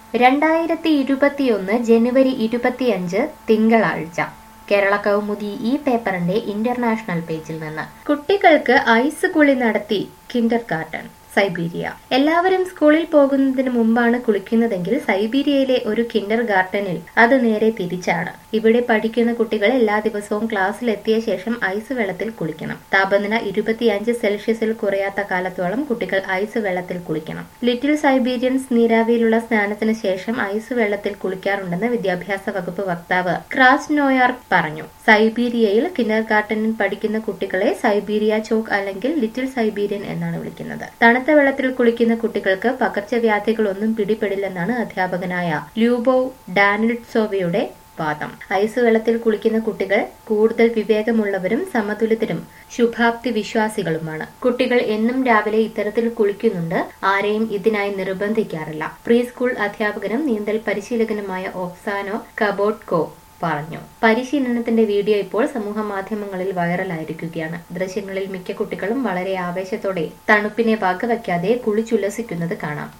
രണ്ടായിരത്തി ഇരുപത്തിയൊന്ന് ജനുവരി ഇരുപത്തിയഞ്ച് തിങ്കളാഴ്ച കേരള കൗമുദി ഈ പേപ്പറിന്റെ ഇന്റർനാഷണൽ പേജിൽ നിന്ന് കുട്ടികൾക്ക് ഐസ് കുളി നടത്തി കിൻഡർ ഗാർഡൻ സൈബീരിയ എല്ലാവരും സ്കൂളിൽ പോകുന്നതിന് മുമ്പാണ് കുളിക്കുന്നതെങ്കിൽ സൈബീരിയയിലെ ഒരു കിൻഡർ ഗാർഡനിൽ അത് നേരെ തിരിച്ചാണ് ഇവിടെ പഠിക്കുന്ന കുട്ടികൾ എല്ലാ ദിവസവും ക്ലാസ്സിൽ എത്തിയ ശേഷം ഐസ് വെള്ളത്തിൽ കുളിക്കണം താപനില ഇരുപത്തിയഞ്ച് സെൽഷ്യസിൽ കുറയാത്ത കാലത്തോളം കുട്ടികൾ ഐസ് വെള്ളത്തിൽ കുളിക്കണം ലിറ്റിൽ സൈബീരിയൻസ് നീരാവിയിലുള്ള സ്നാനത്തിന് ശേഷം ഐസ് വെള്ളത്തിൽ കുളിക്കാറുണ്ടെന്ന് വിദ്യാഭ്യാസ വകുപ്പ് വക്താവ് ക്രാസ് നോയാർക്ക് പറഞ്ഞു സൈബീരിയയിൽ കിൻഡർ ഗാർഡനിൽ പഠിക്കുന്ന കുട്ടികളെ സൈബീരിയ ചോക്ക് അല്ലെങ്കിൽ ലിറ്റിൽ സൈബീരിയൻ എന്നാണ് വിളിക്കുന്നത് തണുത്ത വെള്ളത്തിൽ കുളിക്കുന്ന കുട്ടികൾക്ക് പകർച്ചവ്യാധികളൊന്നും പിടിപെടില്ലെന്നാണ് അധ്യാപകനായ ല്യൂബോ ഡാനിൽസോവയുടെ വാദം ഐസ് വെള്ളത്തിൽ കുളിക്കുന്ന കുട്ടികൾ കൂടുതൽ വിവേകമുള്ളവരും സമതുലിതരും ശുഭാപ്തി വിശ്വാസികളുമാണ് കുട്ടികൾ എന്നും രാവിലെ ഇത്തരത്തിൽ കുളിക്കുന്നുണ്ട് ആരെയും ഇതിനായി നിർബന്ധിക്കാറില്ല പ്രീ സ്കൂൾ അധ്യാപകനും നീന്തൽ പരിശീലകനുമായ ഓക്സാനോ കബോട്ട്കോ പറഞ്ഞു പരിശീലനത്തിന്റെ വീഡിയോ ഇപ്പോൾ സമൂഹ മാധ്യമങ്ങളിൽ വൈറലായിരിക്കുകയാണ് ദൃശ്യങ്ങളിൽ മിക്ക കുട്ടികളും വളരെ ആവേശത്തോടെ തണുപ്പിനെ വകവയ്ക്കാതെ കുളിച്ചുല്ലസിക്കുന്നത് കാണാം